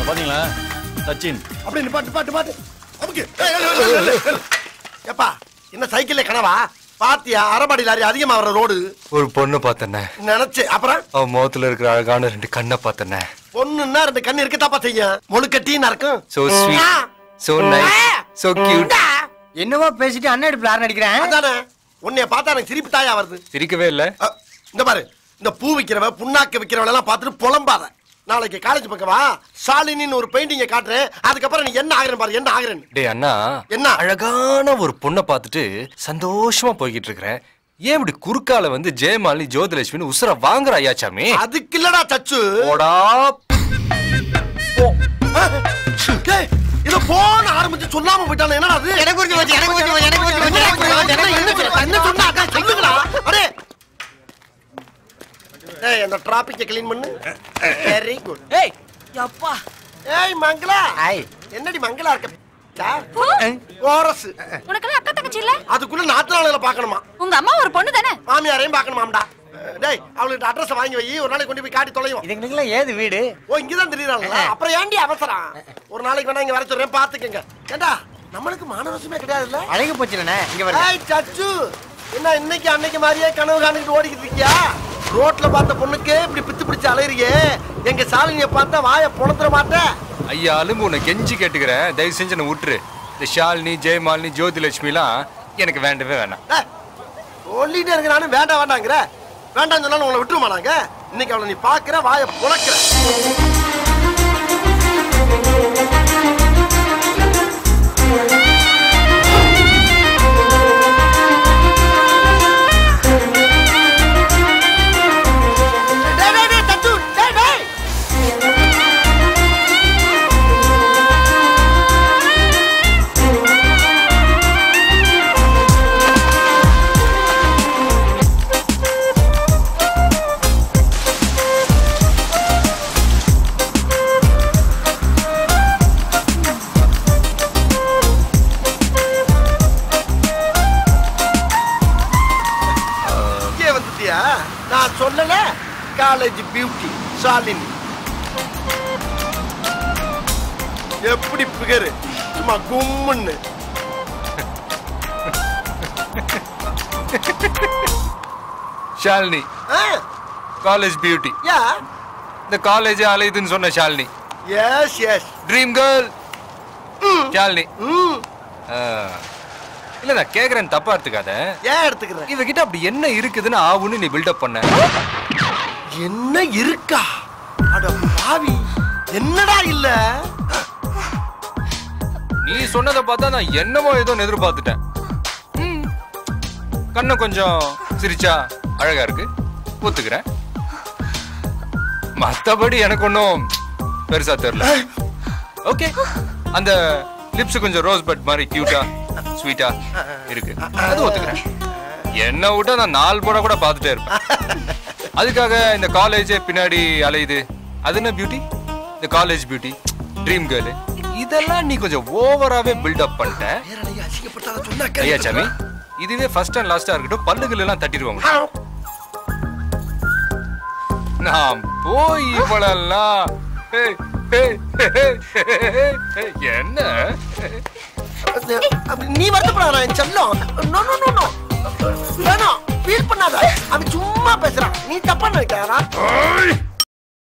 பாத்தீங்களா சச்சின் அப்படி நிப்பாட்டு நிப்பாட்டு நிப்பாட்டு அமுக்கு. ஏய், ஏய், ஏய், ஏய், ஏய், ஏய். ஏப்பா என்ன சைக்கிள்ல கனவா பாத்தியா அரபாடி லாரி அதிகமா வர ரோடு ஒரு பொண்ணு பார்த்தனே நினைச்சு அப்புறம் அவ முகத்துல இருக்கிற அழகான ரெண்டு கண்ணை பார்த்தனே பொண்ணுன்னா ரெண்டு கண்ணு இருக்கத்தாப்பா செய்யும் முழுக்கட்டின்னு இருக்கும் so sweet so nice so cute என்னவோ பேசிட்டு அண்ணன் எடுப்பு ஆரன் அடிக்கிறேன் அதானே உன்னைய பார்த்தா எனக்கு சிரிப்பு தாயா வருது சிரிக்கவே இல்ல அ, இந்த பாரு இந்த பூ விக்கிறவ புண்ணாக்கு விக்கிறவள எல்லாம் பார்த்துட்டு புலம்பாத நாளைக்கு காலேஜ் பக்கம் வா ஷாலினின்னு ஒரு பெயிண்டிங்க காட்டுறேன் அதுக்கப்புறம் நீ என்ன ஆகுறேன் பாரு என்ன ஆகுறேன்னு டேய் அண்ணா என்ன? அழகான ஒரு பொண்ணை பார்த்துட்டு சந்தோஷமா போய்கிட்டு இருக்கிறேன் ஏன் இப்படி குறுக்கால வந்து ஜெயமாலினி ஜோதிலட்சுமின்னு உசுர வாங்குற ஐயாச்சாமி அதுக்கு இல்லடா சச்சு போடா டேய், இத போன ஆரம்பிச்சு சொல்லாம போயிட்டானே என்னடா அது எனக்கு புரிஞ்சு போச்சு, எனக்கு புரிஞ்சு போச்சு, எனக்கு புரிஞ்சு போச்சு, எனக்கு புரிஞ்சு போச்சு. என்ன என்ன சொல்ற என்ன சொன்னா அதான் சொல்லுங்கடா அடே ஏய் அந்த டிராபிக்க க்ளீன் பண்ணு வெரி குட் ஏய் அப்பா ஏய் மங்களா ஐய் என்னடி மங்களா இருக்க கோரஸ் உனக்கெல்லாம் அக்கா தங்கச்சி இல்ல அதுக்குள்ள நாத்தனாளர்களை பார்க்கணுமா உங்க அம்மா ஒரு பொண்ணு தானே மாமியாரையும் பார்க்கணுமாம்டா டேய் அவளுக்கு அட்ரஸ் வாங்கி வை ஒரு நாளைக்கு கொண்டு போய் காட்டி தொலையும் இதுங்களுக்குலாம் ஏது வீடு ஓ இங்கதான் தெரியுறாங்களா அப்புறம் ஏன்டி அவசரம் ஒரு நாளைக்கு வேணா இங்க வர சொல்றேன் பாத்துக்கங்க ஏண்டா நம்மளுக்கு மானவசமே கிடையாதுல்ல அழகு போச்சுலண்ணே இங்க வர ஏய் சச்சு என்ன இன்னைக்கு அன்னைக்கு மாதிரியே கனவு காணிக்கிட்டு ஓடிக்கிட்டு இருக்கியா ரோட்ல பார்த்த பொண்ணுக்கு இப்படி பித்து பிடிச்சு அலையறியே எங்க சாலினிய பார்த்தா வாய பொணத்துற மாட்டேன் ஐயா அலும்பு உன்னை கெஞ்சி கேட்டுக்கிறேன் தயவு செஞ்சு என்னை விட்டுரு இந்த ஷாலினி ஜெயமாலினி ஜோதிலட்சுமிலாம் எனக்கு வேண்டவே வேணாம் ஏய், சொல்லிட்டே இருக்க நானும் வேண்டாம் வேண்டாங்கிற வேண்டாம் சொன்னாலும் உங்களை விட்டுருமா நாங்க இன்னைக்கு அவளை நீ பாக்குற வாய புழக்கிற டேய், டேய், டேய், தச்சு, டேய், டேய். இங்கே வந்துட்டியா நான் சொல்லல காலேஜ் பியூட்டி ஷாலினி எப்படி பிகரு சும்மா கும்முன்னு ஷாலினி காலேஜ் பியூட்டி யா இந்த காலேஜே அலையுதுன்னு சொன்ன Shalini yes yes dream girl Shalini ம் ஆ. இல்ல நான் கேக்குறேன் தப்பா எடுத்துக்காத ஏன் எடுத்துக்கிறேன் இவகிட்ட அப்படி என்ன இருக்குதுன்னு ஆவுன்னு நீ பில்டப் பண்ண என்ன இருக்கா அட பாவி என்னடா இல்ல நீ சொன்னதை பார்த்தா நான் என்னமோ ஏதோ எதிர்பார்த்துட்டேன் ம். கண்ணை கொஞ்சம் சிரிச்சா அழகா இருக்கு ஒத்துக்கிறேன் மத்தபடி எனக்கு ஒன்றும் பெருசா தெரியல ஓகே அந்த லிப்ஸ் கொஞ்சம் ரோஸ் பட் மாதிரி கியூட்டா ஸ்வீட்டா இருக்கு அது ஒத்துக்கிறேன் என்ன விட்டா நான் நாலு படம் கூட பார்த்துட்டே இருப்பேன் அதுக்காக இந்த காலேஜே பின்னாடி அலையுது அது என்ன பியூட்டி இந்த காலேஜ் பியூட்டி ட்ரீம் கேர்ள் இதெல்லாம் நீ கொஞ்சம் ஓவராவே பில்டப் பண்ணிட்ட நேரடியா அசிங்கப்பட்டாத சொன்னா ஐயா கேட்க சாமி இதுவே ஃபர்ஸ்ட் அண்ட் லாஸ்டா இருக்கட்டும் பல்லுகள் எல்லாம் தட்டிடுவாங்க நான் போய் இவளெல்லாம் ஏய், ஏய், ஏய், ஏய், ஏய், என்ன நீ வருத்தப்படாத என் செல்லம் நோ நோ நோ நோ வேணாம் ஃபீல் பண்ணாத அவன் சும்மா பேசுறான் நீ தப்பா நினைக்காதா